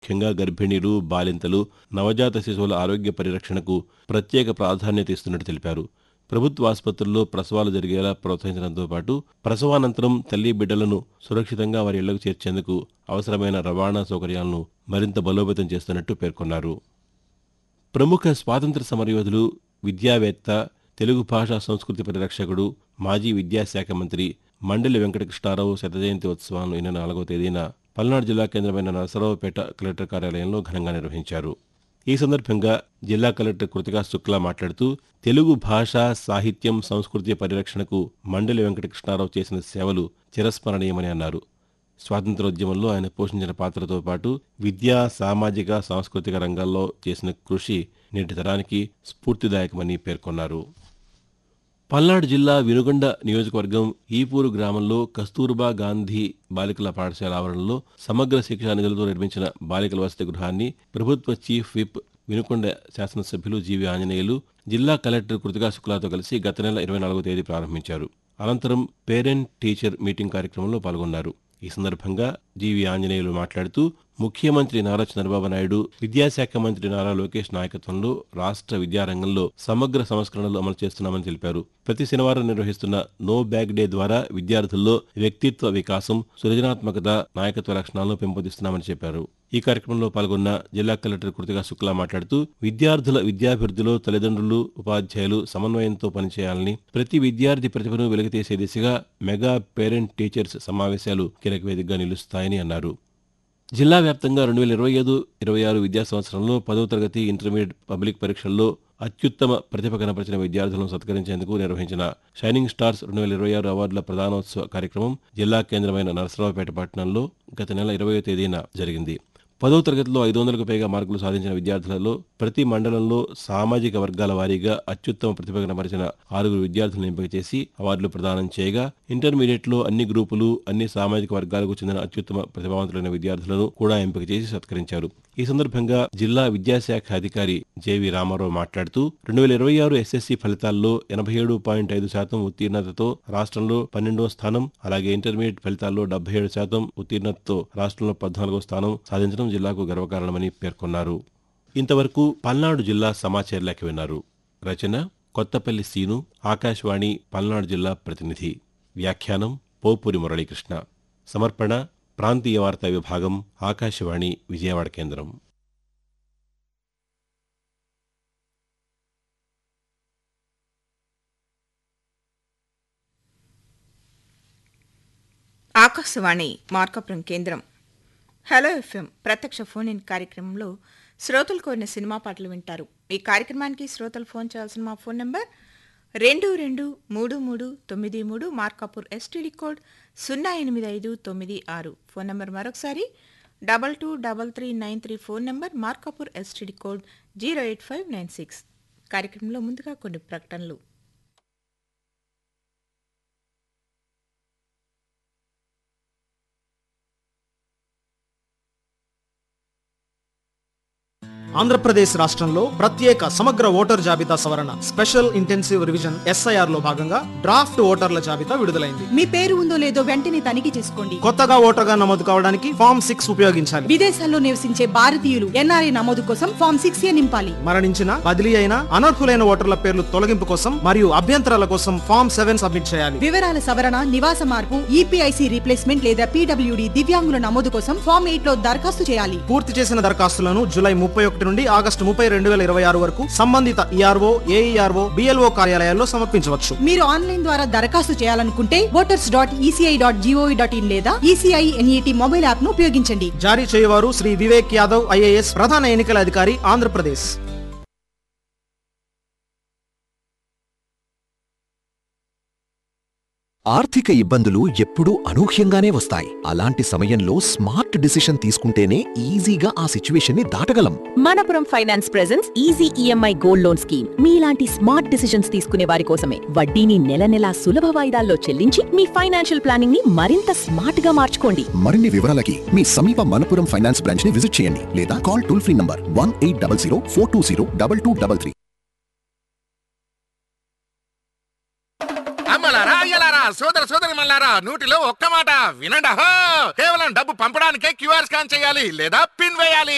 ముఖ్యంగా గర్భిణీలు బాలింతలు నవజాత శిశువుల ఆరోగ్య పరిరక్షణకు ప్రత్యేక ప్రాధాన్యత ఇస్తున్నట్టు తెలిపారు ప్రభుత్వ ఆసుపత్రుల్లో ప్రసవాలు జరిగేలా ప్రోత్సహించడంతో పాటు ప్రసవానంతరం తల్లి బిడ్డలను సురక్షితంగా వారి ఇళ్లకు చేర్చేందుకు అవసరమైన రవాణా సౌకర్యాలను మరింత బలోపేతం చేస్తున్నట్టు పేర్కొన్నారు ప్రముఖ స్వాతంత్ర సమరయోధులు విద్యావేత్త తెలుగు భాషా సంస్కృతి పరిరక్షకుడు మాజీ విద్యాశాఖ మంత్రి మండలి వెంకటకృష్ణారావు శత జయంతి ఉత్సవాలను ఈ నెల నాలుగవ తేదీన పల్నాడు జిల్లా కేంద్రమైన నరసరావుపేట కలెక్టర్ కార్యాలయంలో ఘనంగా నిర్వహించారు ఈ సందర్భంగా జిల్లా కలెక్టర్ కృతికా శుక్లా మాట్లాడుతూ తెలుగు భాష సాహిత్యం సంస్కృతి పరిరక్షణకు మండలి వెంకటకృష్ణారావు చేసిన సేవలు చిరస్మరణీయమని అన్నారు స్వాతంత్రోద్యమంలో ఆయన పోషించిన పాత్రతో పాటు విద్యా సామాజిక సాంస్కృతిక రంగాల్లో చేసిన కృషి నేటి తరానికి స్ఫూర్తిదాయకమని పేర్కొన్నారు పల్నాడు జిల్లా వినుగొండ నియోజకవర్గం ఈపూరు గ్రామంలో కస్తూర్బా గాంధీ బాలికల పాఠశాల ఆవరణలో సమగ్ర శిక్షా నిధులతో నిర్మించిన బాలికల వసతి గృహాన్ని ప్రభుత్వ చీఫ్ విప్ వినుకొండ శాసనసభ్యులు జీవి ఆంజనేయులు జిల్లా కలెక్టర్ కృతికా శుక్లాతో కలిసి గత నెల ఇరవై నాలుగో తేదీ ప్రారంభించారు అనంతరం పేరెంట్ టీచర్ మీటింగ్ కార్యక్రమంలో పాల్గొన్నారు ఈ సందర్భంగా జీవి ఆంజనేయులు మాట్లాడుతూ ముఖ్యమంత్రి నారా చంద్రబాబు నాయుడు విద్యాశాఖ మంత్రి నారా లోకేష్ నాయకత్వంలో రాష్ట్ర విద్యారంగంలో సమగ్ర సంస్కరణలు అమలు చేస్తున్నామని తెలిపారు ప్రతి శనివారం నిర్వహిస్తున్న నో బ్యాగ్ డే ద్వారా విద్యార్థుల్లో వ్యక్తిత్వ వికాసం సృజనాత్మకత నాయకత్వ లక్షణాలను పెంపొందిస్తున్నామని చెప్పారు ఈ కార్యక్రమంలో పాల్గొన్న జిల్లా కలెక్టర్ కృతికా శుక్లా మాట్లాడుతూ విద్యార్థుల విద్యాభివృద్ధిలో తల్లిదండ్రులు ఉపాధ్యాయులు సమన్వయంతో పనిచేయాలని ప్రతి విద్యార్థి ప్రతిభను వెలికితీసే దిశగా మెగా పేరెంట్ టీచర్స్ సమావేశాలు కీలక వేదికగా నిలుస్తాయని అన్నారు జిల్లా వ్యాప్తంగా రెండు వేల ఇరవై ఐదు ఇరవై ఆరు విద్యా సంవత్సరంలో పదవ తరగతి ఇంటర్మీడియట్ పబ్లిక్ పరీక్షల్లో అత్యుత్తమ ప్రతిభ కనపరిచిన విద్యార్థులను సత్కరించేందుకు నిర్వహించిన షైనింగ్ స్టార్స్ రెండు వేల ఇరవై ఆరు అవార్డుల ప్రధానోత్సవ కార్యక్రమం జిల్లా కేంద్రమైన నరసరావుపేట పట్టణంలో గత నెల ఇరవయో తేదీన జరిగింది పదో తరగతిలో ఐదు వందలకు పైగా మార్కులు సాధించిన విద్యార్థులలో ప్రతి మండలంలో సామాజిక వర్గాల వారీగా అత్యుత్తమ ప్రతిభ కనపరిచిన ఆరుగురు విద్యార్థులను ఎంపిక చేసి అవార్డులు ప్రదానం చేయగా ఇంటర్మీడియట్లో అన్ని గ్రూపులు అన్ని సామాజిక వర్గాలకు చెందిన అత్యుత్తమ ప్రతిభావంతులైన విద్యార్థులను కూడా ఎంపిక చేసి సత్కరించారు ఈ సందర్భంగా జిల్లా విద్యాశాఖ అధికారి జేవి రామారావు మాట్లాడుతూ రెండు వేల ఇరవై ఆరు ఎస్ఎస్సీ ఫలితాల్లో ఎనభై ఏడు పాయింట్ ఐదు శాతం ఉత్తీర్ణతతో రాష్ట్రంలో పన్నెండో స్థానం అలాగే ఇంటర్మీడియట్ ఫలితాల్లో డెబ్బై ఏడు శాతం ఉత్తీర్ణతతో రాష్ట్రంలో పద్నాలుగో స్థానం సాధించడం జిల్లాకు గర్వకారణమని పేర్కొన్నారు ఇంతవరకు పల్నాడు జిల్లా సమాచార లేఖ విన్నారు రచన కొత్తపల్లి సీను ఆకాశవాణి పల్నాడు జిల్లా ప్రతినిధి వ్యాఖ్యానం పోపూరి మురళీకృష్ణ సమర్పణ ప్రాంతీయ వార్తా విభాగం ఆకాశవాణి విజయవాడ కేంద్రం ఆకాశవాణి మార్కపురం కేంద్రం హలో ఎఫ్ఎం ప్రత్యక్ష ఫోన్ ఇన్ కార్యక్రమంలో శ్రోతలు కోరిన సినిమా పాటలు వింటారు ఈ కార్యక్రమానికి శ్రోతలు ఫోన్ చేయాల్సిన మా ఫోన్ నెంబర్ రెండు రెండు మూడు మూడు తొమ్మిది మూడు మార్కాపూర్ ఎస్టీడీ కోడ్ సున్నా ఎనిమిది ఐదు తొమ్మిది ఆరు ఫోన్ నెంబర్ మరొకసారి double two double three nine three phone number Markapur STD code zero eight five nine six కార్యక్రమంలో ముందుగా కొన్ని ప్రకటనలు ఆంధ్రప్రదేశ్ రాష్ట్రంలో ప్రత్యేక సమగ్ర ఓటర్ జాబితా సవరణ స్పెషల్ ఇంటెన్సివ్ రివిజన్ ఎస్ఐఆర్ లో భాగంగా డ్రాఫ్ట్ ఓటర్ల జాబితా విడుదలైంది మీ పేరు ఉందో లేదో వెంటనే తనిఖీ చేసుకోండి కొత్తగా ఓటర్గా నమోదు కావడానికి ఫామ్ సిక్స్ ఉపయోగించాలి విదేశాల్లో నివసించే భారతీయులు ఎన్ఆర్ఐ నమోదు కోసం ఫామ్ సిక్స్ ఏ నింపాలి మరణించిన బదిలీ అయిన అనర్హులైన ఓటర్ల పేర్లు తొలగింపు కోసం మరియు అభ్యంతరాల కోసం ఫామ్ సెవెన్ సబ్మిట్ చేయాలి వివరాల సవరణ నివాస మార్పు ఈపీఐసి రీప్లేస్మెంట్ లేదా పీడబ్ల్యూడి దివ్యాంగుల నమోదు కోసం ఫామ్ ఎయిట్ లో దరఖాస్తు చేయాలి పూర్తి చేసిన దరఖాస్తులను జూలై ముప్పై ఒకటి నుండి ఆగస్టు ముప్పై రెండు వేల ఇరవై ఆరు వరకు సంబంధిత ఈఆర్ఓ ఏఈఆర్ఓ బిఎల్ఓ కార్యాలయాల్లో సమర్పించవచ్చు మీరు ఆన్లైన్ ద్వారా దరఖాస్తు చేయాలనుకుంటే voters dot ECI dot G O V dot in లేదా ఈసీఐ ఎన్ఈటి మొబైల్ యాప్ ను ఉపయోగించండి జారీ చేయవారు శ్రీ వివేక్ యాదవ్ ఐఏఎస్ ప్రధాన ఎన్నికల అధికారి ఆంధ్రప్రదేశ్ ఆర్థిక ఇబ్బందులు ఎప్పుడూ అనూహ్యంగానే వస్తాయి అలాంటి సమయంలో స్మార్ట్ డిసిషన్ తీసుకుంటేనే ఈజీగా ఆ సిచ్యువేషన్ ని దాటగలం Manappuram finance presents easy EMI gold loan scheme మీలాంటి స్మార్ట్ డిసిషన్స్ తీసుకునే వారి కోసమే వడ్డీని నెల నెలా సులభ వాయిదాల్లో చెల్లించి మీ ఫైనాన్షియల్ ప్లానింగ్ ని మరింత స్మార్ట్ గా మార్చుకోండి మరిన్ని వివరాలకి మీ సమీప మనపురం ఫైనాన్స్ బ్రాంచ్ ని విజిట్ చేయండి లేదా call toll free number one eight double zero four two zero double two double three అమ్మలారా అయ్యలారా సోదర సోదరి మల్లారా నూటిలో ఒక్క మాట వినండి అహో కేవలం డబ్బు పంపడానికే క్యూఆర్ స్కాన్ చేయాలి లేదా పిన్ వేయాలి